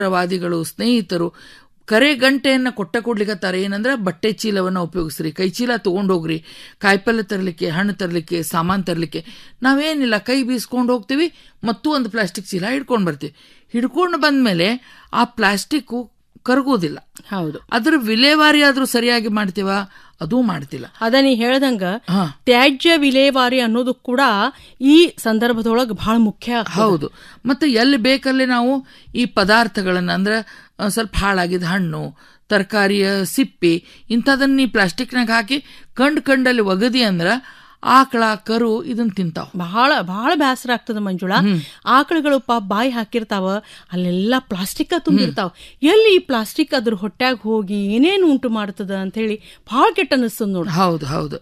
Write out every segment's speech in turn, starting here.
ವಾದಿಗಳು ಸ್ನೇಹಿತರು ಕರೆ ಗಂಟೆಯನ್ನು ಕೊಟ್ಟ ಕೊಡ್ಲಿಕ್ಕತ್ತಾರೆ ಏನಂದ್ರೆ ಬಟ್ಟೆ ಚೀಲವನ್ನು ಉಪಯೋಗಿಸ್ರಿ ಕೈ ಚೀಲ ತೊಗೊಂಡೋಗ್ರಿ ಕಾಯಿಪಲ್ಲೆ ತರಲಿಕ್ಕೆ ಹಣ್ಣು ತರಲಿಕ್ಕೆ ಸಾಮಾನು ತರಲಿಕ್ಕೆ ನಾವೇನಿಲ್ಲ ಕೈ ಬೀಸ್ಕೊಂಡು ಹೋಗ್ತೀವಿ ಮತ್ತು ಒಂದು ಪ್ಲಾಸ್ಟಿಕ್ ಚೀಲ ಹಿಡ್ಕೊಂಡು ಬರ್ತೀವಿ ಹಿಡ್ಕೊಂಡು ಬಂದ್ಮೇಲೆ ಆ ಪ್ಲಾಸ್ಟಿಕ್ಕು ಕರಗೋದಿಲ್ಲ ಹೌದು ಅದ್ರ ವಿಲೇವಾರಿ ಆದ್ರೂ ಸರಿಯಾಗಿ ಮಾಡ್ತೀವ ಅದೂ ಮಾಡ್ತಿಲ್ಲ ಅದ ನೀ ಹೇಳ್ದಂಗ ಹಾ ತ್ಯಾಜ್ಯ ವಿಲೇವಾರಿ ಅನ್ನೋದು ಕೂಡ ಈ ಸಂದರ್ಭದೊಳಗೆ ಬಹಳ ಮುಖ್ಯ ಆಗ್ತದೆ. ಹೌದು ಮತ್ತೆ ಎಲ್ಲಿ ಬೇಕಲ್ಲಿ ನಾವು ಈ ಪದಾರ್ಥಗಳನ್ನ ಅಂದ್ರೆ ಆ, ಸ್ವಲ್ಪ ಹಾಳಾಗಿದ್ದ ಹಣ್ಣು ತರಕಾರಿಯ ಸಿಪ್ಪಿ ಇಂಥದನ್ನ ಈ ಪ್ಲಾಸ್ಟಿಕ್ನಾಗ ಹಾಕಿ ಕಂಡ್ ಕಂಡಲ್ಲಿ ಒಗದಿ ಅಂದ್ರ ಆಕಳ ಕರು ಇದನ್ನ ತಿಂತಾವ ಬಹಳ ಬಹಳ ಬೇಸರ ಆಗ್ತದ ಮಂಜುಳಾ ಆಕಳುಗಳು ಪಾಪ ಬಾಯಿ ಹಾಕಿರ್ತಾವ ಅಲ್ಲೆಲ್ಲ ಪ್ಲಾಸ್ಟಿಕ್ ತುಂಬಿರ್ತಾವ ಎಲ್ಲಿ ಈ ಪ್ಲಾಸ್ಟಿಕ್ ಅದ್ರ ಹೊಟ್ಯಾಗ ಹೋಗಿ ಏನೇನು ಉಂಟು ಮಾಡ್ತದ ಅಂತ ಹೇಳಿ ಬಹಳ ಕೆಟ್ಟ ಅನಿಸ್ತದ ನೋಡ್ರಿ ಹೌದು ಹೌದು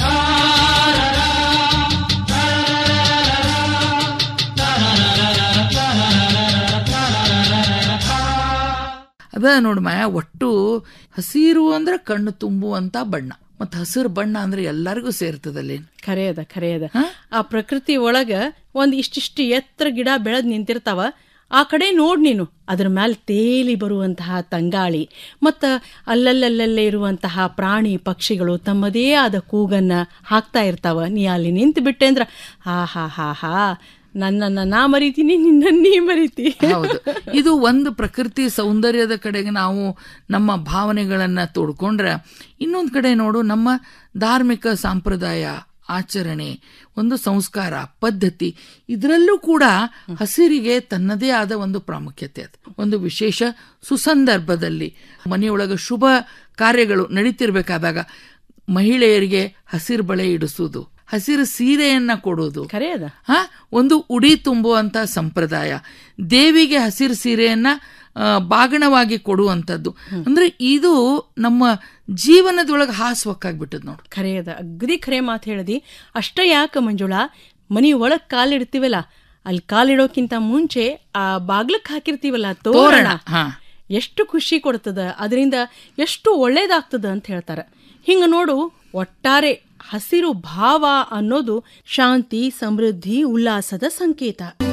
ಅದ ನೋಡ್ ಮಾಯ ಒಟ್ಟು ಹಸಿರು ಅಂದ್ರೆ ಕಣ್ಣು ತುಂಬುವಂತ ಬಣ್ಣ ಮತ್ತ ಹಸಿರು ಬಣ್ಣ ಅಂದ್ರೆ ಎಲ್ಲರಿಗೂ ಸೇರ್ತದಲ್ಲಿ ಖರೆ ಅದ ಖರೆ ಅದ ಆ ಪ್ರಕೃತಿ ಒಳಗ ಒಂದ್ ಇಷ್ಟಿಷ್ಟು ಎತ್ತರ ಗಿಡ ಬೆಳೆದ್ ನಿಂತಿರ್ತಾವ ಆ ಕಡೆ ನೋಡ್ ನೀನು ಅದ್ರ ಮ್ಯಾಲ ತೇಲಿ ಬರುವಂತಹ ತಂಗಾಳಿ ಮತ್ತ ಅಲ್ಲಲ್ಲಲ್ಲಲ್ಲೇ ಇರುವಂತಹ ಪ್ರಾಣಿ ಪಕ್ಷಿಗಳು ತಮ್ಮದೇ ಆದ ಕೂಗನ್ನ ಹಾಕ್ತಾ ಇರ್ತಾವ ನೀ ಅಲ್ಲಿ ನಿಂತು ಬಿಟ್ಟೆ ಅಂದ್ರ ಹಾ ಹಾ ಹಾ ಹಾ ನನ್ನನ್ನ ನಾ ಮರಿತೀನಿ ನಿನ್ನ ನೀ ಮರಿತಿ ಹೌದು ಇದು ಒಂದು ಪ್ರಕೃತಿ ಸೌಂದರ್ಯದ ಕಡೆಗೆ ನಾವು ನಮ್ಮ ಭಾವನೆಗಳನ್ನ ತೋಡ್ಕೊಂಡ್ರೆ ಇನ್ನೊಂದು ಕಡೆ ನೋಡು ನಮ್ಮ ಧಾರ್ಮಿಕ ಸಂಪ್ರದಾಯ ಆಚರಣೆ ಒಂದು ಸಂಸ್ಕಾರ ಪದ್ಧತಿ ಇದರಲ್ಲೂ ಕೂಡ ಹಸಿರಿಗೆ ತನ್ನದೇ ಆದ ಒಂದು ಪ್ರಾಮುಖ್ಯತೆ ಅದು ಒಂದು ವಿಶೇಷ ಸುಸಂದರ್ಭದಲ್ಲಿ ಮನೆಯೊಳಗ ಶುಭ ಕಾರ್ಯಗಳು ನಡೀತಿರ್ಬೇಕಾದಾಗ ಮಹಿಳೆಯರಿಗೆ ಹಸಿರು ಬಳೆ ಇಡಿಸುವುದು ಹಸಿರು ಸೀರೆಯನ್ನ ಕೊಡೋದು ಖರೆ ಅದ ಹ ಒಂದು ಉಡಿ ತುಂಬುವಂತ ಸಂಪ್ರದಾಯ ದೇವಿಗೆ ಹಸಿರು ಸೀರೆಯನ್ನ ಆ, ಬಾಗಣವಾಗಿ ಕೊಡುವಂಥದ್ದು ಅಂದ್ರೆ ಇದು ನಮ್ಮ ಜೀವನದೊಳಗೆ ಹಾಸುವಕ್ಕಾಗ್ಬಿಟ್ಟದ್ ನೋಡು ಖರೆ ಅದ ಅಗ್ದಿ ಖರೆ ಮಾತು ಹೇಳ್ದಿ ಅಷ್ಟ ಯಾಕ ಮಂಜುಳಾ ಮನಿ ಒಳಗ್ ಕಾಲಿಡ್ತೀವಲ್ಲ ಅಲ್ಲಿ ಕಾಲಿಡೋಕ್ಕಿಂತ ಮುಂಚೆ ಆ ಬಾಗ್ಲಕ್ ಹಾಕಿರ್ತೀವಲ್ಲ ತೋರಣ ತೋರಣ, ಹಾ. ಎಷ್ಟು ಖುಷಿ ಕೊಡ್ತದ ಅದರಿಂದ ಎಷ್ಟು ಒಳ್ಳೇದಾಗ್ತದ ಅಂತ ಹೇಳ್ತಾರ ಹಿಂಗ ನೋಡು ಒಟ್ಟಾರೆ ಹಸಿರು ಭಾವ ಅನ್ನೋದು ಶಾಂತಿ ಸಮೃದ್ಧಿ ಉಲ್ಲಾಸದ ಸಂಕೇತ